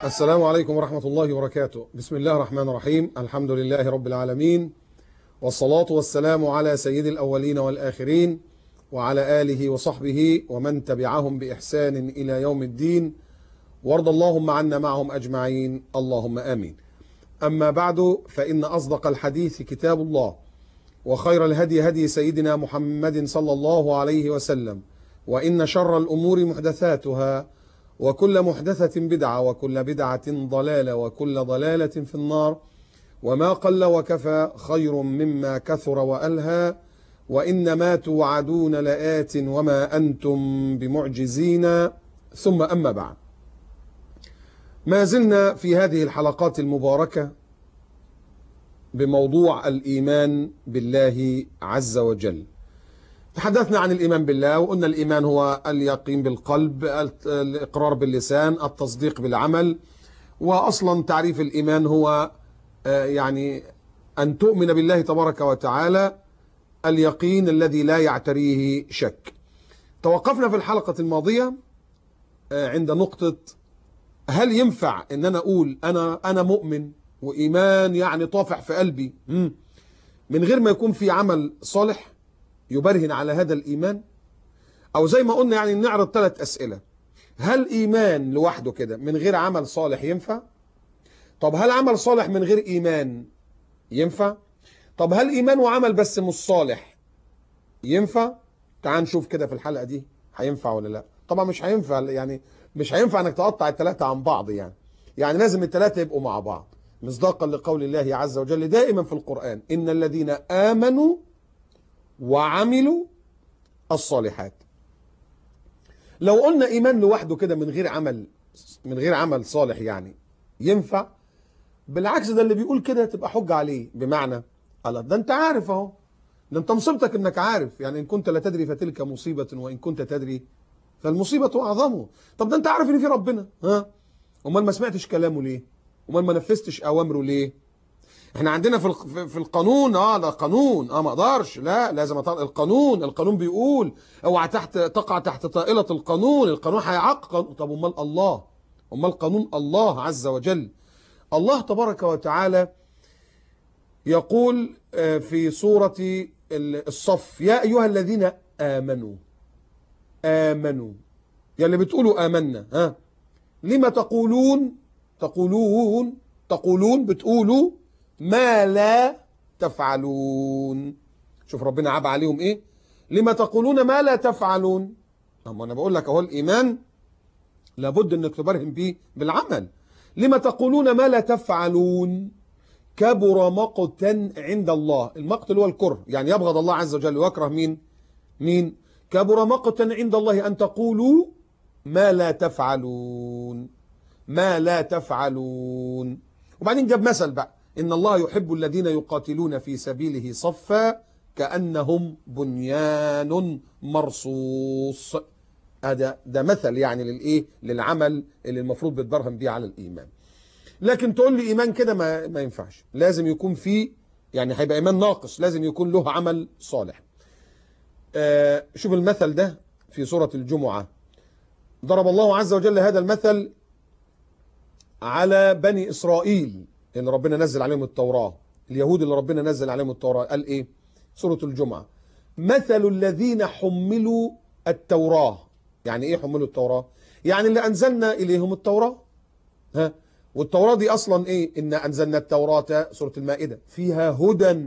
السلام عليكم ورحمة الله وبركاته بسم الله الرحمن الرحيم الحمد لله رب العالمين والصلاة والسلام على سيد الأولين والآخرين وعلى آله وصحبه ومن تبعهم بإحسان إلى يوم الدين وارض اللهم عنا معهم أجمعين اللهم آمين أما بعد فإن أصدق الحديث كتاب الله وخير الهدي هدي سيدنا محمد صلى الله عليه وسلم وإن شر الأمور محدثاتها وكل محدثة بدعة وكل بدعة ضلالة وكل ضلالة في النار وما قل وكفى خير مما كثر وألهى وإنما توعدون لآت وما أنتم بمعجزين ثم أما بعد ما زلنا في هذه الحلقات المباركة بموضوع الإيمان بالله عز وجل تحدثنا عن الإيمان بالله وقلنا الإيمان هو اليقين بالقلب الإقرار باللسان التصديق بالعمل وأصلا تعريف الإيمان هو يعني أن تؤمن بالله تبارك وتعالى اليقين الذي لا يعتريه شك توقفنا في الحلقة الماضية عند نقطة هل ينفع ان انا اقول انا انا مؤمن وايمان يعني طافح في قلبي من غير ما يكون في عمل صالح يبرهن على هذا الايمان او زي ما قلنا يعني نعرض ثلاث اسئله هل ايمان لوحده كده من غير عمل صالح ينفع طب هل عمل صالح من غير ايمان ينفع طب هل ايمان وعمل بس مش صالح ينفع تعال نشوف كده في الحلقه دي هينفع ولا لا طبعا مش هينفع يعني مش هينفع انك تقطع الثلاثه عن بعض يعني يعني لازم الثلاثه يبقوا مع بعض مصداقا لقول الله عز وجل دائما في القرآن إن الذين آمنوا وعملوا الصالحات لو قلنا إيمان لوحده كده من غير عمل من غير عمل صالح يعني ينفع بالعكس ده اللي بيقول كده تبقى حجة عليه بمعنى الله ده انت عارف اهو ده انت مصيبتك انك عارف يعني ان كنت لا تدري فتلك مصيبة وان كنت تدري فالمصيبة أعظمه طب ده أنت عارف إن في ربنا ها أمال ما سمعتش كلامه ليه أمال ما نفذتش أوامره ليه احنا عندنا في في القانون اه ده قانون اه ما اقدرش لا لازم أطلع القانون القانون بيقول اوعى تحت تقع تحت طائله القانون القانون هيعاقب طب امال الله امال قانون الله عز وجل الله تبارك وتعالى يقول في سوره الصف يا ايها الذين امنوا آمنوا يا اللي بتقولوا آمنا ها لما تقولون تقولون تقولون بتقولوا ما لا تفعلون شوف ربنا عاب عليهم ايه لما تقولون ما لا تفعلون اما انا بقول لك اهو الايمان لابد انك تبرهن بيه بالعمل لما تقولون ما لا تفعلون كبر مقتا عند الله المقت اللي هو الكره يعني يبغض الله عز وجل ويكره مين مين كبر مقتا عند الله أن تقولوا ما لا تفعلون ما لا تفعلون وبعدين جاب مثل بقى إن الله يحب الذين يقاتلون في سبيله صفا كأنهم بنيان مرصوص هذا ده مثل يعني للإيه للعمل اللي المفروض بتبرهن بيه على الإيمان لكن تقول لي إيمان كده ما, ما ينفعش لازم يكون فيه يعني هيبقى إيمان ناقص لازم يكون له عمل صالح آه شوف المثل ده في سورة الجمعة ضرب الله عز وجل هذا المثل على بني إسرائيل اللي ربنا نزل عليهم التوراة اليهود اللي ربنا نزل عليهم التوراة قال إيه سورة الجمعة مثل الذين حملوا التوراة يعني إيه حملوا التوراة يعني اللي أنزلنا إليهم التوراة ها والتوراة دي أصلا إيه إن أنزلنا التوراة سورة المائدة فيها هدى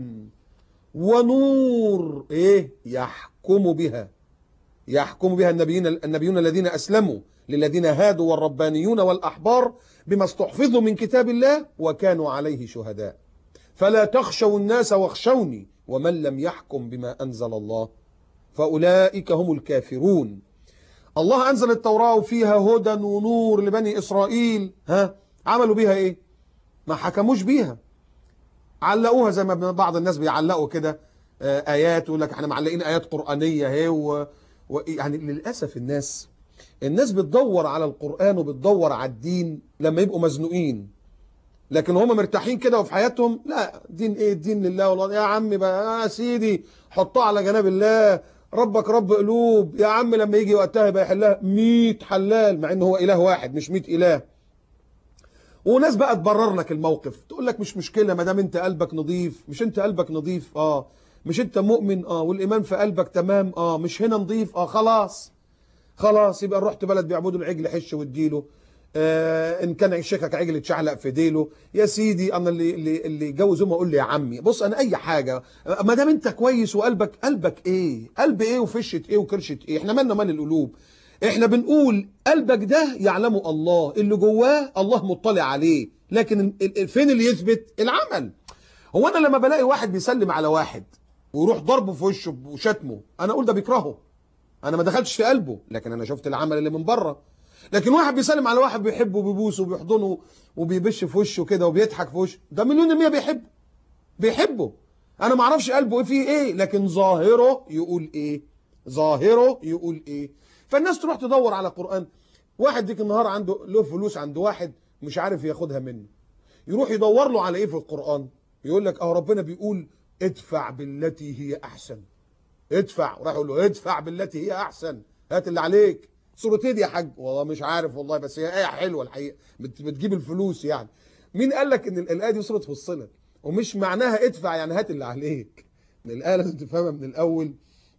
ونور إيه يحكم بها يحكم بها النبيين النبيون الذين أسلموا للذين هادوا والربانيون والأحبار بما استحفظوا من كتاب الله وكانوا عليه شهداء فلا تخشوا الناس واخشوني ومن لم يحكم بما أنزل الله فأولئك هم الكافرون الله أنزل التوراة وفيها هدى ونور لبني إسرائيل ها عملوا بيها إيه ما حكموش بيها علقوها زي ما بعض الناس بيعلقوا كده آيات ويقول لك احنا معلقين آيات قرآنية اهي و... و... يعني للأسف الناس الناس بتدور على القرآن وبتدور على الدين لما يبقوا مزنوقين لكن هم مرتاحين كده وفي حياتهم لا دين ايه الدين لله والله يا عم بقى يا سيدي حطها على جناب الله ربك رب قلوب يا عم لما يجي وقتها يبقى يحلها 100 حلال مع ان هو اله واحد مش 100 اله وناس بقى تبرر لك الموقف تقول لك مش مشكله ما دام انت قلبك نظيف مش انت قلبك نظيف اه مش انت مؤمن اه والايمان في قلبك تمام اه مش هنا نظيف اه خلاص خلاص يبقى رحت بلد بيعبدوا العجل حش واديله آه ان كان شيخك عجل اتشعلق في ديله يا سيدي انا اللي اللي اللي يجوز امه اقول لي يا عمي بص انا اي حاجه ما دام انت كويس وقلبك قلبك ايه قلب ايه وفشه ايه وكرشه ايه احنا مالنا مال القلوب احنا بنقول قلبك ده يعلمه الله اللي جواه الله مطلع عليه لكن ال- ال- فين اللي يثبت العمل هو انا لما بلاقي واحد بيسلم على واحد ويروح ضربه في وشه وشتمه انا اقول ده بيكرهه انا ما دخلتش في قلبه لكن انا شفت العمل اللي من بره لكن واحد بيسلم على واحد بيحبه وبيبوسه وبيحضنه وبيبش في وشه كده وبيضحك في وشه ده مليون المية بيحبه بيحبه انا ما اعرفش قلبه ايه فيه ايه لكن ظاهره يقول ايه ظاهره يقول ايه فالناس تروح تدور على قرآن واحد ديك النهار عنده له فلوس عند واحد مش عارف ياخدها منه يروح يدور له على ايه في القرآن يقول لك اه ربنا بيقول ادفع بالتي هي احسن ادفع وراح يقول له ادفع بالتي هي احسن هات اللي عليك سورة ايه دي يا حاج والله مش عارف والله بس هي ايه حلوه الحقيقه بت- بتجيب الفلوس يعني مين قال لك ان الايه دي سوره فصلت ومش معناها ادفع يعني هات اللي عليك الايه لازم تفهمها من الاول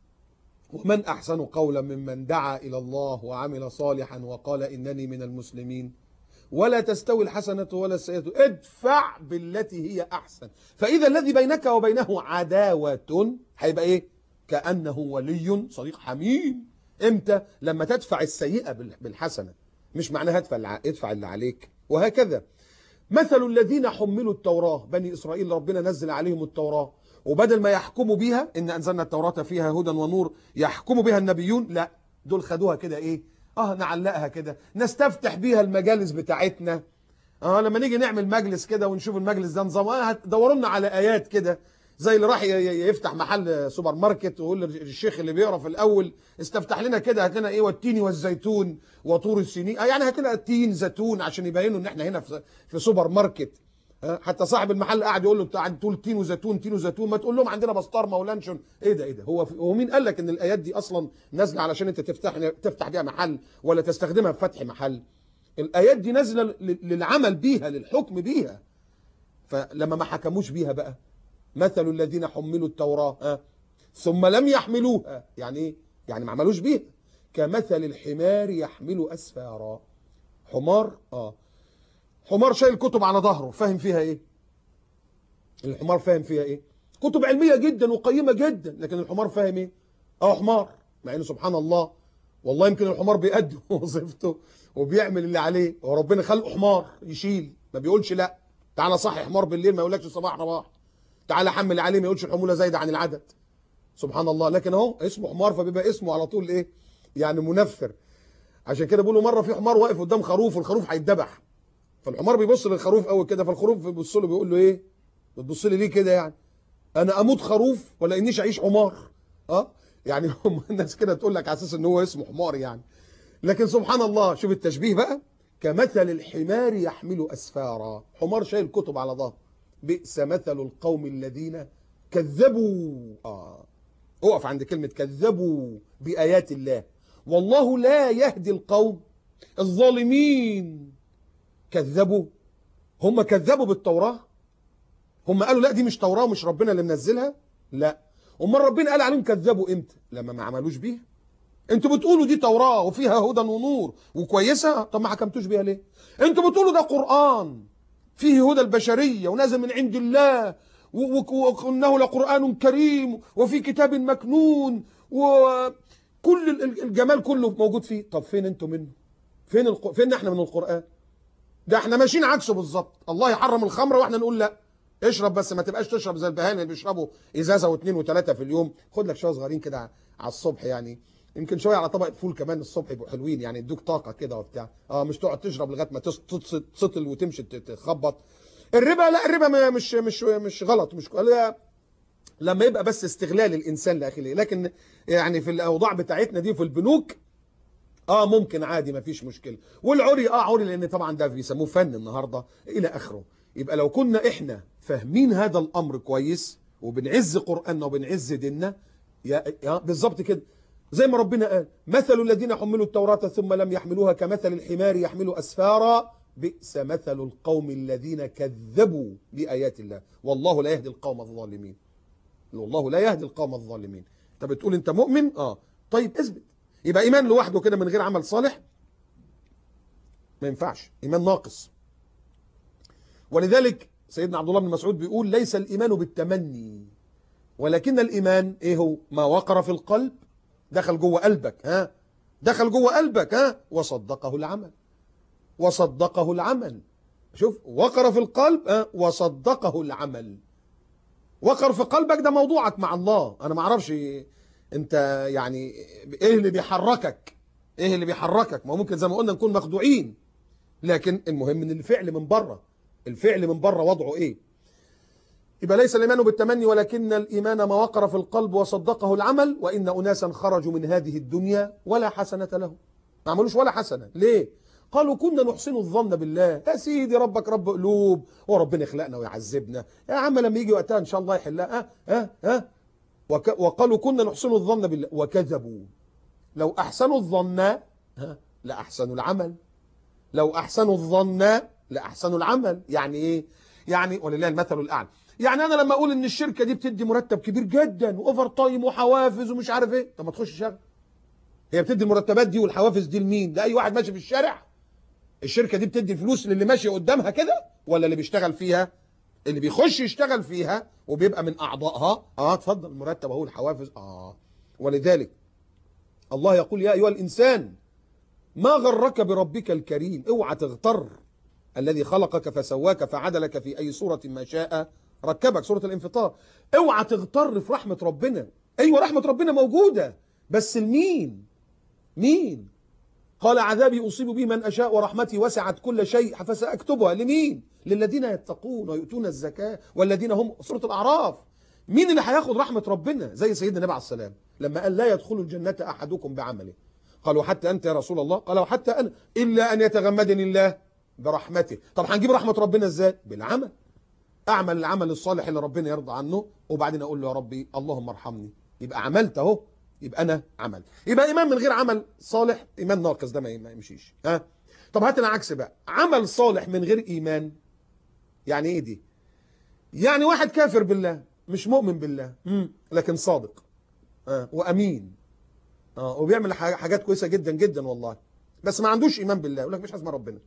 ومن احسن قولا ممن دعا الى الله وعمل صالحا وقال انني من المسلمين ولا تستوي الحسنة ولا السيئة ادفع بالتي هي أحسن فإذا الذي بينك وبينه عداوة هيبقى إيه كأنه ولي صديق حميم إمتى لما تدفع السيئة بال- بالحسنة مش معناها ادفع اللي ع- ادفع اللي عليك وهكذا مثل الذين حملوا التوراة بني إسرائيل ربنا نزل عليهم التوراة وبدل ما يحكموا بيها إن أنزلنا التوراة فيها هدى ونور يحكموا بها النبيون لا دول خدوها كده إيه اه نعلقها كده نستفتح بيها المجالس بتاعتنا اه لما نيجي نعمل مجلس كده ونشوف المجلس ده نظام اه دوروا لنا على ايات كده زي اللي راح ي- ي- يفتح محل سوبر ماركت ويقول للشيخ اللي بيقرا في الاول استفتح لنا كده هات لنا ايه والتين والزيتون وطور السنين آه يعني هات لنا تين زيتون عشان يبينوا ان احنا هنا في في سوبر ماركت آه، حتى صاحب المحل قاعد يقول له بتاع تقول تين وزيتون تين وزيتون ما تقول لهم عندنا بسطرمه ولانشون ايه ده ايه ده هو هو مين قال لك ان الايات دي اصلا نازله علشان انت تفتح تفتح بيها محل ولا تستخدمها في فتح محل الايات دي نازله ل- للعمل بيها للحكم بيها فلما ما حكموش بيها بقى مثل الذين حملوا التوراة آه، ثم لم يحملوها يعني ايه يعني ما عملوش بيها كمثل الحمار يحمل اسفارا حمار اه حمار شايل كتب على ظهره فاهم فيها ايه الحمار فاهم فيها ايه كتب علمية جدا وقيمة جدا لكن الحمار فاهم ايه اه حمار مع انه سبحان الله والله يمكن الحمار بيأدي وظيفته وبيعمل اللي عليه وربنا خلقه حمار يشيل ما بيقولش لا تعالى صحي حمار بالليل ما يقولكش صباح رباح تعالى حمل عليه ما يقولش الحمولة زايدة عن العدد سبحان الله لكن اهو اسمه حمار فبيبقى اسمه على طول ايه يعني منفر عشان كده بيقولوا مره في حمار واقف قدام خروف والخروف هيتذبح فالحمار بيبص للخروف قوي كده فالخروف بيبص له بيقول له ايه بتبص لي ليه كده يعني انا اموت خروف ولا انيش اعيش حمار اه يعني هم الناس كده تقول لك على اساس ان هو اسمه حمار يعني لكن سبحان الله شوف التشبيه بقى كمثل الحمار يحمل اسفارا حمار شايل كتب على ظهره بئس مثل القوم الذين كذبوا اه اقف عند كلمة كذبوا بآيات الله والله لا يهدي القوم الظالمين كذبوا هم كذبوا بالتوراة هم قالوا لا دي مش توراة ومش ربنا اللي منزلها لا امال ربنا قال عليهم كذبوا امتى لما ما عملوش بيها انتوا بتقولوا دي توراة وفيها هدى ونور وكويسة طب ما حكمتوش بيها ليه انتوا بتقولوا ده قرآن فيه هدى البشرية ونازل من عند الله و- و- وانه لقرآن كريم وفي كتاب مكنون وكل ال- ال- الجمال كله موجود فيه طب فين انتوا منه فين الق... فين احنا من القرآن ده احنا ماشيين عكسه بالظبط الله يحرم الخمر واحنا نقول لا اشرب بس ما تبقاش تشرب زي البهائم اللي بيشربوا ازازه واثنين وثلاثه في اليوم خد لك شويه صغيرين كده على الصبح يعني يمكن شويه على طبق فول كمان الصبح يبقوا حلوين يعني يدوك طاقه كده وبتاع اه مش تقعد تشرب لغايه ما تس- تس- تسطل وتمشي ت- تخبط الربا لا الربا ما- مش مش مش غلط مش لا لما يبقى بس استغلال الانسان لاخيه لكن يعني في الاوضاع بتاعتنا دي في البنوك اه ممكن عادي ما فيش مشكله والعري اه عري لان طبعا ده بيسموه فن النهارده الى اخره يبقى لو كنا احنا فاهمين هذا الامر كويس وبنعز قراننا وبنعز ديننا يا يا بالظبط كده زي ما ربنا قال مثل الذين حملوا التوراة ثم لم يحملوها كمثل الحمار يحمل أسفارا بئس مثل القوم الذين كذبوا بآيات الله والله لا يهدي القوم الظالمين والله لا يهدي القوم الظالمين انت بتقول انت مؤمن اه طيب اثبت يبقى ايمان لوحده كده من غير عمل صالح ما ينفعش ايمان ناقص ولذلك سيدنا عبد الله بن مسعود بيقول ليس الايمان بالتمني ولكن الايمان ايه هو ما وقر في القلب دخل جوه قلبك ها دخل جوه قلبك ها وصدقه العمل وصدقه العمل شوف وقر في القلب ها وصدقه العمل وقر في قلبك ده موضوعك مع الله انا ما اعرفش انت يعني ايه اللي بيحركك ايه اللي بيحركك ما ممكن زي ما قلنا نكون مخدوعين لكن المهم ان الفعل من بره الفعل من بره وضعه ايه يبقى ليس الايمان بالتمني ولكن الايمان ما وقر في القلب وصدقه العمل وان اناسا خرجوا من هذه الدنيا ولا حسنه لهم ما عملوش ولا حسنه ليه قالوا كنا نحسن الظن بالله يا سيدي ربك رب قلوب وربنا يخلقنا ويعذبنا يا عم لما يجي وقتها ان شاء الله يحلها ها ها ها وك وقالوا كنا نحسن الظن بالله وكذبوا لو احسنوا الظن ها لاحسنوا العمل لو احسنوا الظن لاحسنوا العمل يعني ايه يعني ولله المثل الاعلى يعني انا لما اقول ان الشركه دي بتدي مرتب كبير جدا واوفر تايم وحوافز ومش عارف ايه طب ما تخش شغل هي بتدي المرتبات دي والحوافز دي لمين لاي واحد ماشي في الشارع الشركه دي بتدي فلوس للي ماشي قدامها كده ولا اللي بيشتغل فيها اللي بيخش يشتغل فيها وبيبقى من اعضائها اه اتفضل المرتب اهو الحوافز اه ولذلك الله يقول يا ايها الانسان ما غرك بربك الكريم اوعى تغتر الذي خلقك فسواك فعدلك في اي صوره ما شاء ركبك سوره الانفطار اوعى تغتر في رحمه ربنا ايوه رحمه ربنا موجوده بس لمين مين قال عذابي أصيب به من أشاء ورحمتي وسعت كل شيء فسأكتبها لمين للذين يتقون ويؤتون الزكاة والذين هم سورة الأعراف مين اللي هياخد رحمة ربنا زي سيدنا النبي عليه السلام لما قال لا يدخل الجنة أحدكم بعمله قالوا حتى أنت يا رسول الله قال وحتى أنا إلا أن يتغمدني الله برحمته طب هنجيب رحمة ربنا إزاي بالعمل أعمل العمل الصالح اللي ربنا يرضى عنه وبعدين أقول له يا ربي اللهم ارحمني يبقى عملت أهو يبقى انا عمل يبقى ايمان من غير عمل صالح ايمان ناقص ده ما يمشيش ها طب هات العكس بقى عمل صالح من غير ايمان يعني ايه دي يعني واحد كافر بالله مش مؤمن بالله مم. لكن صادق آه. وامين آه. وبيعمل حاجات كويسه جدا جدا والله بس ما عندوش ايمان بالله يقول لك مش اسمه ربنا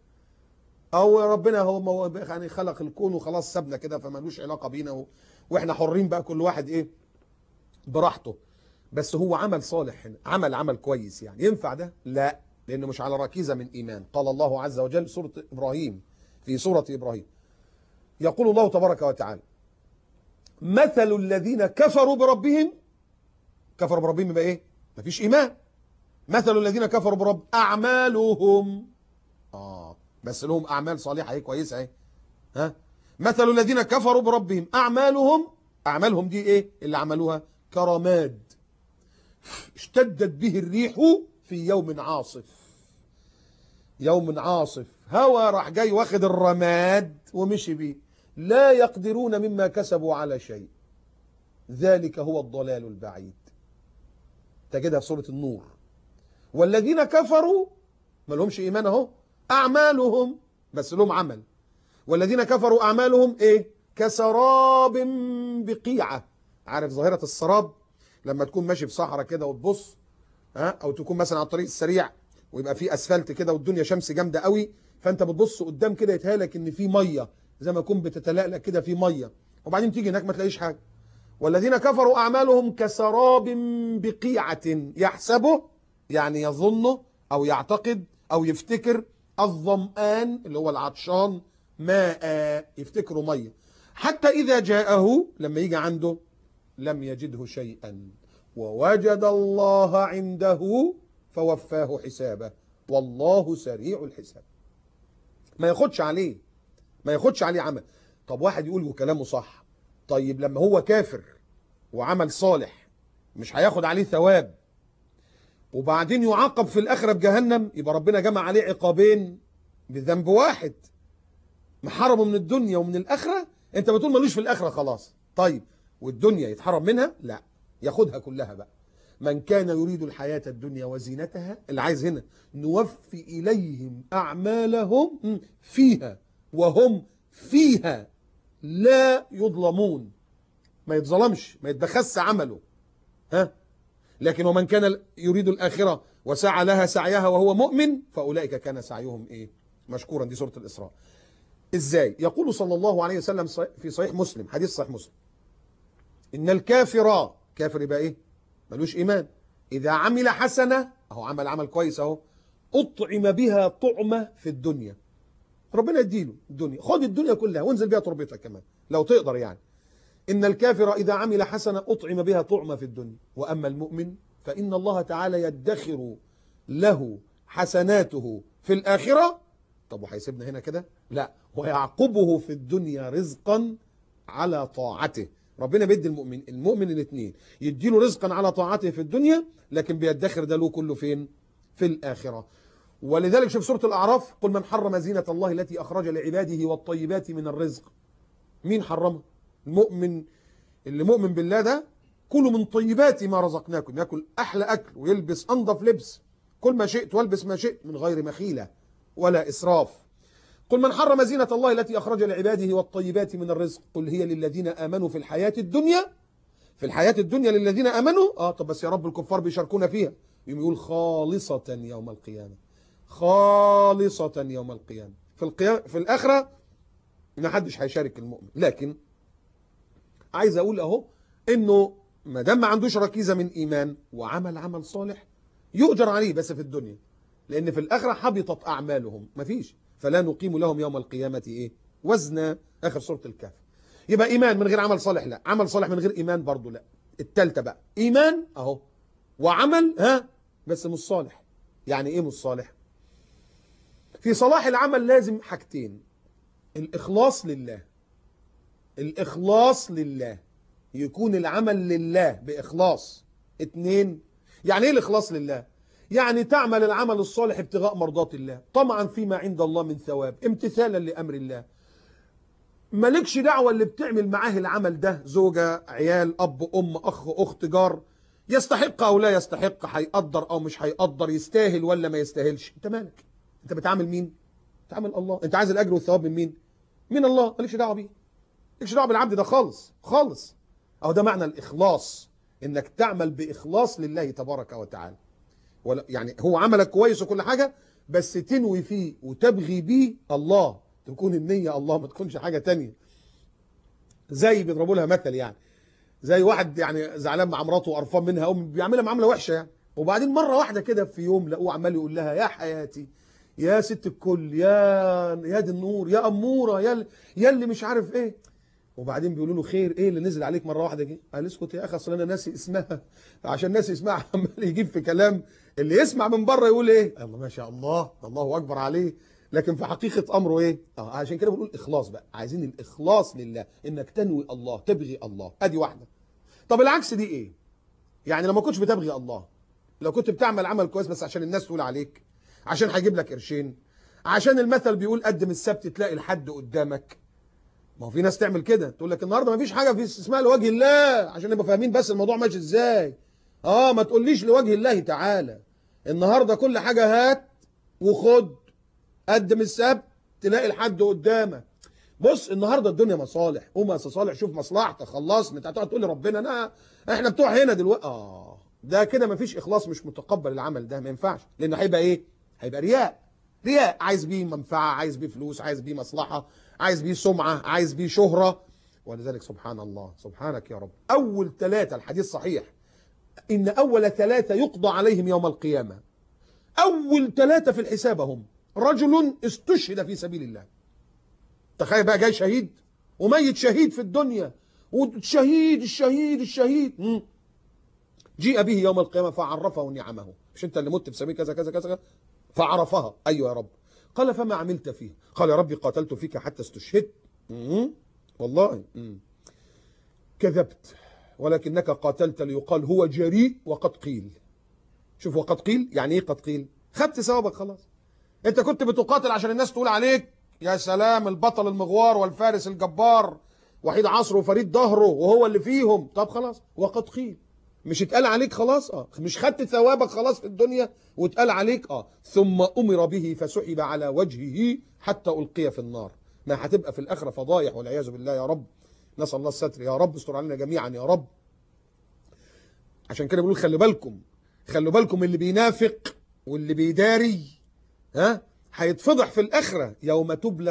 او ربنا هو يعني خلق الكون وخلاص سابنا كده فمالوش علاقه بينا و... واحنا حرين بقى كل واحد ايه براحته بس هو عمل صالح هنا عمل عمل كويس يعني ينفع ده لا لانه مش على ركيزه من ايمان قال الله عز وجل سوره ابراهيم في سوره ابراهيم يقول الله تبارك وتعالى مثل الذين كفروا بربهم كفروا بربهم يبقى ايه مفيش ايمان مثل الذين كفروا برب اعمالهم اه بس لهم اعمال صالحه اهي كويسه اهي ها مثل الذين كفروا بربهم اعمالهم اعمالهم دي ايه اللي عملوها كرماد اشتدت به الريح في يوم عاصف يوم عاصف هوا راح جاي واخد الرماد ومشي بيه لا يقدرون مما كسبوا على شيء ذلك هو الضلال البعيد تجدها في سورة النور والذين كفروا ما لهمش إيمان اهو أعمالهم بس لهم عمل والذين كفروا أعمالهم إيه كسراب بقيعة عارف ظاهرة السراب لما تكون ماشي في صحراء كده وتبص ها او تكون مثلا على الطريق السريع ويبقى في اسفلت كده والدنيا شمس جامده قوي فانت بتبص قدام كده يتهالك ان في ميه زي ما يكون بتتلألأ كده في ميه وبعدين تيجي هناك ما تلاقيش حاجه والذين كفروا اعمالهم كسراب بقيعه يحسبه يعني يظنه او يعتقد او يفتكر الظمآن اللي هو العطشان ماء يفتكره ميه حتى اذا جاءه لما يجي عنده لم يجده شيئا ووجد الله عنده فوفاه حسابه والله سريع الحساب ما ياخدش عليه ما ياخدش عليه عمل طب واحد يقول وكلامه صح طيب لما هو كافر وعمل صالح مش هياخد عليه ثواب وبعدين يعاقب في الآخرة بجهنم يبقى ربنا جمع عليه عقابين بذنب واحد محرمه من الدنيا ومن الآخرة انت بتقول ملوش في الآخرة خلاص طيب والدنيا يتحرم منها لا ياخدها كلها بقى من كان يريد الحياة الدنيا وزينتها اللي عايز هنا نوفي إليهم أعمالهم فيها وهم فيها لا يظلمون ما يتظلمش ما يتبخس عمله ها لكن ومن كان يريد الآخرة وسعى لها سعيها وهو مؤمن فأولئك كان سعيهم إيه مشكورا دي سورة الإسراء إزاي يقول صلى الله عليه وسلم في صحيح مسلم حديث صحيح مسلم إن الكافر كافر يبقى إيه ملوش إيمان إذا عمل حسنة أهو عمل عمل كويس أهو أطعم بها طعمة في الدنيا ربنا يديله الدنيا خد الدنيا كلها وانزل بيها تربتك كمان لو تقدر يعني إن الكافر إذا عمل حسنة أطعم بها طعمة في الدنيا وأما المؤمن فإن الله تعالى يدخر له حسناته في الآخرة طب وهيسيبنا هنا كده لا ويعقبه في الدنيا رزقا على طاعته ربنا بيدي المؤمن المؤمن الاثنين يديله رزقا على طاعته في الدنيا لكن بيدخر ده له كله فين في الآخرة ولذلك شوف سورة الأعراف قل من حرم زينة الله التي أخرج لعباده والطيبات من الرزق مين حرمها المؤمن اللي مؤمن بالله ده كلوا من طيبات ما رزقناكم ياكل أحلى أكل ويلبس أنظف لبس كل ما شئت والبس ما شئت من غير مخيلة ولا إسراف قل من حرم زينة الله التي أخرج لعباده والطيبات من الرزق قل هي للذين آمنوا في الحياة الدنيا في الحياة الدنيا للذين آمنوا آه طب بس يا رب الكفار بيشاركونا فيها يقول خالصة يوم القيامة خالصة يوم القيامة في القيامة في الآخرة ما حدش هيشارك المؤمن لكن عايز أقول أهو إنه ما دام ما عندوش ركيزة من إيمان وعمل عمل صالح يؤجر عليه بس في الدنيا لأن في الآخرة حبطت أعمالهم مفيش فلا نقيم لهم يوم القيامة إيه وزنا آخر سورة الكهف يبقى إيمان من غير عمل صالح لا عمل صالح من غير إيمان برضو لا التالتة بقى إيمان أهو وعمل ها بس مش صالح يعني إيه مش صالح في صلاح العمل لازم حاجتين الإخلاص لله الإخلاص لله يكون العمل لله بإخلاص اتنين يعني إيه الإخلاص لله يعني تعمل العمل الصالح ابتغاء مرضات الله طمعا فيما عند الله من ثواب امتثالا لأمر الله مالكش دعوة اللي بتعمل معاه العمل ده زوجة عيال أب أم أخ أخت جار يستحق أو لا يستحق هيقدر أو مش هيقدر يستاهل ولا ما يستاهلش أنت مالك أنت بتعامل مين تعامل الله أنت عايز الأجر والثواب من مين من الله مالكش دعوة بيه مالكش دعوة بالعبد ده خالص خالص أو ده معنى الإخلاص إنك تعمل بإخلاص لله تبارك وتعالى ولا يعني هو عملك كويس وكل حاجة بس تنوي فيه وتبغي بيه الله تكون النية الله ما تكونش حاجة تانية زي بيضربوا لها مثل يعني زي واحد يعني زعلان مع مراته وقرفان منها او بيعملها معامله وحشه يعني وبعدين مره واحده كده في يوم لقوه عمال يقول لها يا حياتي يا ست الكل يا يا دي النور يا اموره يا يا اللي مش عارف ايه وبعدين بيقولوا له خير ايه اللي نزل عليك مره واحده كده قال اسكت يا اخي اصل انا ناسي اسمها عشان ناسي اسمها عمال يجيب في كلام اللي يسمع من بره يقول ايه الله ما شاء الله الله اكبر عليه لكن في حقيقة أمره إيه؟ آه عشان كده بنقول إخلاص بقى عايزين الإخلاص لله إنك تنوي الله تبغي الله أدي واحدة طب العكس دي إيه؟ يعني لو ما كنتش بتبغي الله لو كنت بتعمل عمل كويس بس عشان الناس تقول عليك عشان هيجيب لك قرشين عشان المثل بيقول قدم السبت تلاقي الحد قدامك ما هو في ناس تعمل كده تقول لك النهارده ما فيش حاجه في اسمها لوجه الله عشان نبقى فاهمين بس الموضوع ماشي ازاي اه ما تقوليش لوجه الله تعالى النهارده كل حاجه هات وخد قدم السبت تلاقي الحد قدامك بص النهارده الدنيا مصالح قوم يا صالح شوف مصلحتك خلصني انت هتقعد تقول لربنا انا احنا بتوع هنا دلوقتي اه ده كده مفيش اخلاص مش متقبل العمل ده ما ينفعش لانه هيبقى ايه هيبقى رياء رياء عايز بيه منفعه عايز بيه فلوس عايز بيه مصلحه عايز بيه سمعه عايز بيه شهره ولذلك سبحان الله سبحانك يا رب اول ثلاثه الحديث صحيح ان اول ثلاثه يقضى عليهم يوم القيامه اول ثلاثه في الحساب هم رجل استشهد في سبيل الله تخيل بقى جاي شهيد وميت شهيد في الدنيا والشهيد الشهيد الشهيد جيء به يوم القيامة فعرفه نعمه مش انت اللي مت في سبيل كذا كذا كذا فعرفها ايوه يا رب قال فما عملت فيه قال يا ربي قاتلت فيك حتى استشهدت والله مم. كذبت ولكنك قاتلت ليقال هو جريء وقد قيل شوف وقد قيل يعني ايه قد قيل خدت ثوابك خلاص انت كنت بتقاتل عشان الناس تقول عليك يا سلام البطل المغوار والفارس الجبار وحيد عصره وفريد ظهره وهو اللي فيهم طب خلاص وقد قيل مش اتقال عليك خلاص اه مش خدت ثوابك خلاص في الدنيا واتقال عليك اه ثم امر به فسحب على وجهه حتى القي في النار ما هتبقى في الاخره فضايح والعياذ بالله يا رب نسال الله الستر يا رب استر علينا جميعا يا رب عشان كده بنقول خلوا بالكم خلوا بالكم اللي بينافق واللي بيداري ها هيتفضح في الاخره يوم تبلى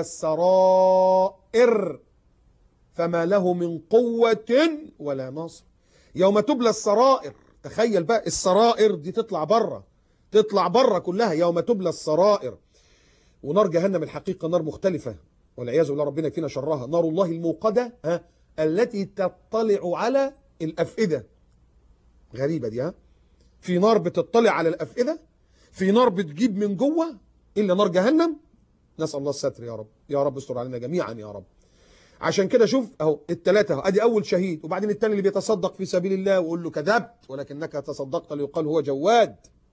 السرائر فما له من قوه ولا ناصر يوم تبلى السرائر تخيل بقى السرائر دي تطلع بره تطلع بره كلها يوم تبلى السرائر ونار جهنم الحقيقة نار مختلفة والعياذ بالله ربنا يكفينا شرها نار الله الموقدة ها التي تطلع على الأفئدة غريبة دي ها في نار بتطلع على الأفئدة في نار بتجيب من جوه إلا نار جهنم نسأل الله الستر يا رب يا رب استر علينا جميعا يا رب عشان كده شوف اهو الثلاثه اهو ادي اول شهيد وبعدين الثاني اللي بيتصدق في سبيل الله ويقول له كذبت ولكنك تصدقت ليقال هو جواد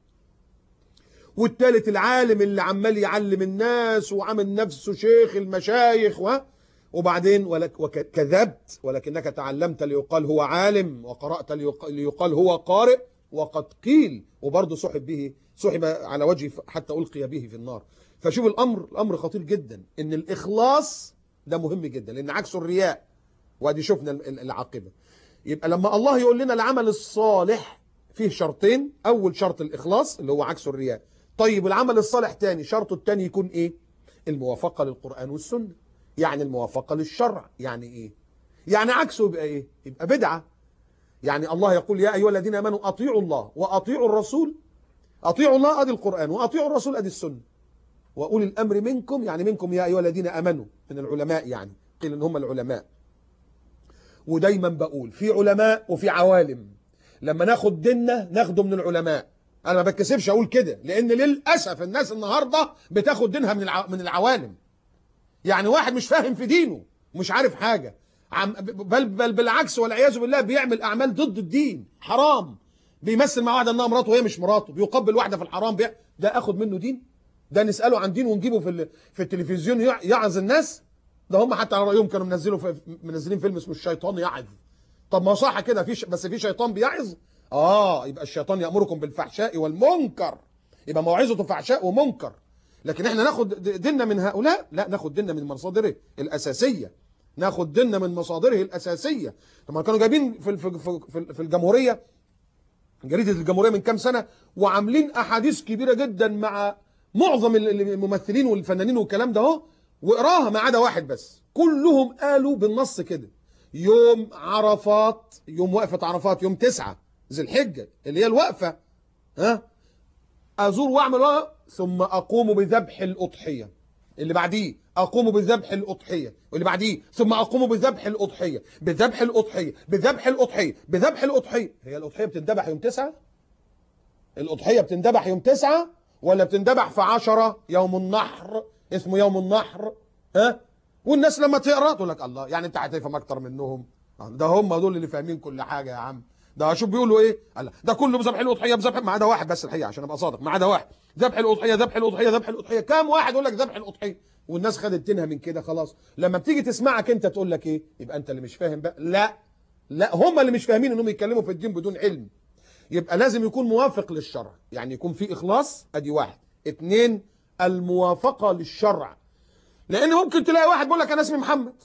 والثالث العالم اللي عمال يعلم الناس وعامل نفسه شيخ المشايخ و وبعدين ولك وكذبت ولكنك تعلمت ليقال هو عالم وقرأت ليق- ليقال هو قارئ وقد قيل وبرضه سحب به سحب على وجهه حتى ألقي به في النار فشوف الأمر الأمر خطير جدا إن الإخلاص ده مهم جدا لأن عكسه الرياء وادي شفنا ال- ال- العاقبة يبقى لما الله يقول لنا العمل الصالح فيه شرطين أول شرط الإخلاص اللي هو عكسه الرياء طيب العمل الصالح تاني شرطه التاني يكون إيه الموافقة للقرآن والسنة يعني الموافقة للشرع يعني إيه يعني عكسه يبقى إيه يبقى بدعة يعني الله يقول يا أيها الذين آمنوا أطيعوا الله وأطيعوا الرسول أطيعوا الله أدي القرآن وأطيعوا الرسول أدي السنة وأولي الأمر منكم يعني منكم يا أيها الذين آمنوا من العلماء يعني قيل إن هم العلماء ودايما بقول في علماء وفي عوالم لما ناخد ديننا ناخده من العلماء انا ما بتكسفش اقول كده لان للاسف الناس النهارده بتاخد دينها من الع... من العوالم يعني واحد مش فاهم في دينه مش عارف حاجه عم بل بل بالعكس والعياذ بالله بيعمل اعمال ضد الدين حرام بيمثل مع واحده انها مراته وهي مش مراته بيقبل واحده في الحرام بيع... ده اخد منه دين ده نساله عن دين ونجيبه في ال... في التلفزيون يع- يعظ الناس ده هم حتى على رايهم كانوا منزلوا في... منزلين فيلم اسمه الشيطان يعظ طب ما صح كده في ش... بس في شيطان بيعظ اه يبقى الشيطان يامركم بالفحشاء والمنكر يبقى موعظته فحشاء ومنكر لكن احنا ناخد د- ديننا من هؤلاء لا ناخد ديننا من مصادره الاساسيه ناخد ديننا من مصادره الاساسيه طب ما كانوا جايبين في ال- في في- في في الجمهوريه جريده الجمهوريه من كام سنه وعاملين احاديث كبيره جدا مع معظم ال- ال- الممثلين والفنانين والكلام ده اهو واقراها ما عدا واحد بس كلهم قالوا بالنص كده يوم عرفات يوم وقفه عرفات يوم تسعة ذي الحجه اللي هي الوقفه ها ازور واعمل و- ثم اقوم بذبح الاضحيه اللي بعديه اقوم بذبح الاضحيه واللي بعديه ثم اقوم بذبح الاضحيه بذبح الاضحيه بذبح الاضحيه بذبح الاضحيه هي الاضحيه بتندبح يوم تسعة الاضحيه بتندبح يوم تسعة ولا بتندبح في عشرة يوم النحر اسمه يوم النحر ها والناس لما تقرا تقول لك الله يعني انت هتفهم اكتر منهم ده هم دول اللي فاهمين كل حاجه يا عم ده شوف بيقولوا ايه الله ده كله بذبح الاضحيه بذبح ما عدا واحد بس الحقيقه عشان ابقى صادق ما عدا واحد ذبح الاضحيه ذبح الاضحيه ذبح الاضحيه كام واحد يقول لك ذبح الاضحيه والناس خدت دينها من كده خلاص لما بتيجي تسمعك انت تقول لك ايه يبقى انت اللي مش فاهم بقى لا لا هم اللي مش فاهمين انهم يتكلموا في الدين بدون علم يبقى لازم يكون موافق للشرع يعني يكون في اخلاص ادي واحد اتنين الموافقه للشرع لان ممكن تلاقي واحد بيقول لك انا اسمي محمد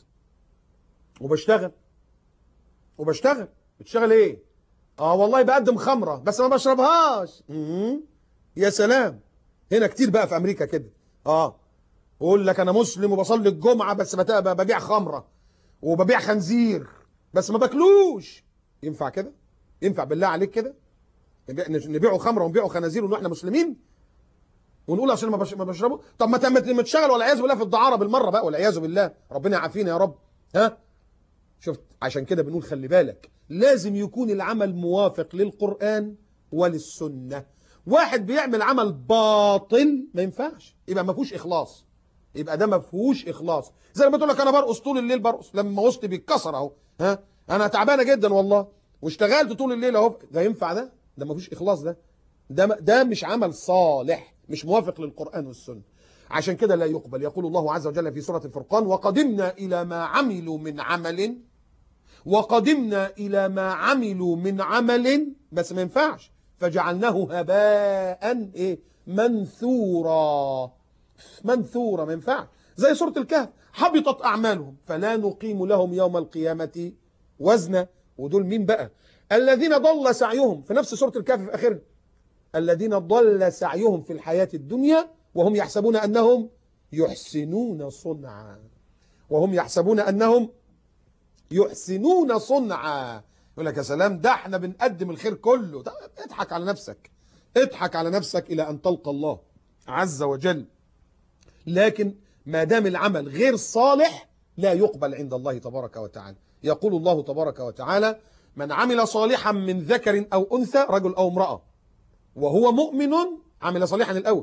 وبشتغل وبشتغل بتشتغل ايه اه والله بقدم خمره بس ما بشربهاش مم. يا سلام هنا كتير بقى في امريكا كده اه يقول لك انا مسلم وبصلي الجمعه بس بت- ببيع خمره وببيع خنزير بس ما باكلوش ينفع كده ينفع بالله عليك كده نبيع- نبيعوا خمره ونبيعوا خنازير ونحن مسلمين ونقول عشان ما بش- ما بشربه طب ما ت- ما تشتغل والعياذ بالله في الدعاره بالمره بقى والعياذ بالله ربنا يعافينا يا رب ها شفت عشان كده بنقول خلي بالك لازم يكون العمل موافق للقرآن وللسنة واحد بيعمل عمل باطل ما ينفعش يبقى ما فيهوش إخلاص يبقى ده ما فيهوش إخلاص زي ما تقول لك أنا برقص طول الليل برقص لما وسطي بيتكسر أهو ها أنا تعبانة جدا والله واشتغلت طول الليل أهو ده ينفع ده ده ما فيهوش إخلاص ده ده ده مش عمل صالح مش موافق للقرآن والسنة عشان كده لا يقبل يقول الله عز وجل في سورة الفرقان وقدمنا إلى ما عملوا من عمل وقدمنا إلى ما عملوا من عمل بس ما ينفعش فجعلناه هباء إيه منثورا منثورا ما ينفعش زي سورة الكهف حبطت أعمالهم فلا نقيم لهم يوم القيامة وزنا ودول مين بقى الذين ضل سعيهم في نفس سورة الكهف في آخرها الذين ضل سعيهم في الحياة الدنيا وهم يحسبون أنهم يحسنون صنعا وهم يحسبون أنهم يحسنون صنعا يقول لك يا سلام ده احنا بنقدم الخير كله ده اضحك على نفسك اضحك على نفسك إلى أن تلقى الله عز وجل لكن ما دام العمل غير صالح لا يقبل عند الله تبارك وتعالى يقول الله تبارك وتعالى من عمل صالحا من ذكر أو أنثى رجل أو امرأة وهو مؤمن عمل صالحا الأول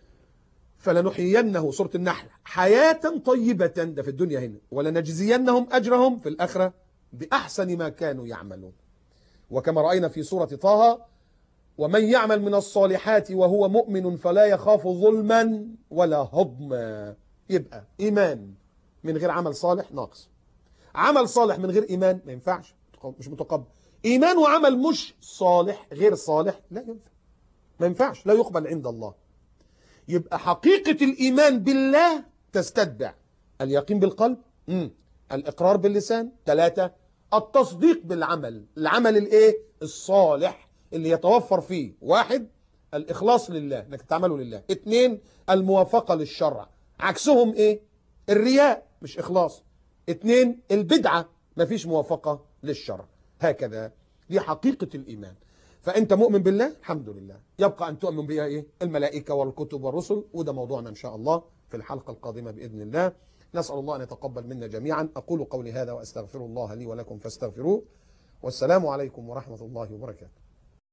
فلنحيينه سورة النحل حياة طيبة ده في الدنيا هنا ولنجزينهم أجرهم في الآخرة بأحسن ما كانوا يعملون وكما رأينا في سورة طه ومن يعمل من الصالحات وهو مؤمن فلا يخاف ظلما ولا هضما يبقى إيمان من غير عمل صالح ناقص عمل صالح من غير إيمان ما ينفعش مش متقبل إيمان وعمل مش صالح غير صالح لا ينفع ما ينفعش لا يقبل عند الله يبقى حقيقة الإيمان بالله تستتبع اليقين بالقلب مم. الإقرار باللسان ثلاثة التصديق بالعمل العمل الإيه الصالح اللي يتوفر فيه واحد الإخلاص لله انك تعمله لله اثنين الموافقة للشرع عكسهم إيه الرياء مش إخلاص اثنين البدعة مفيش موافقة للشرع هكذا دي حقيقة الإيمان فأنت مؤمن بالله الحمد لله يبقى أن تؤمن بها إيه الملائكة والكتب والرسل وده موضوعنا إن شاء الله في الحلقة القادمة بإذن الله نسأل الله أن يتقبل منا جميعا أقول قولي هذا وأستغفر الله لي ولكم فاستغفروه والسلام عليكم ورحمة الله وبركاته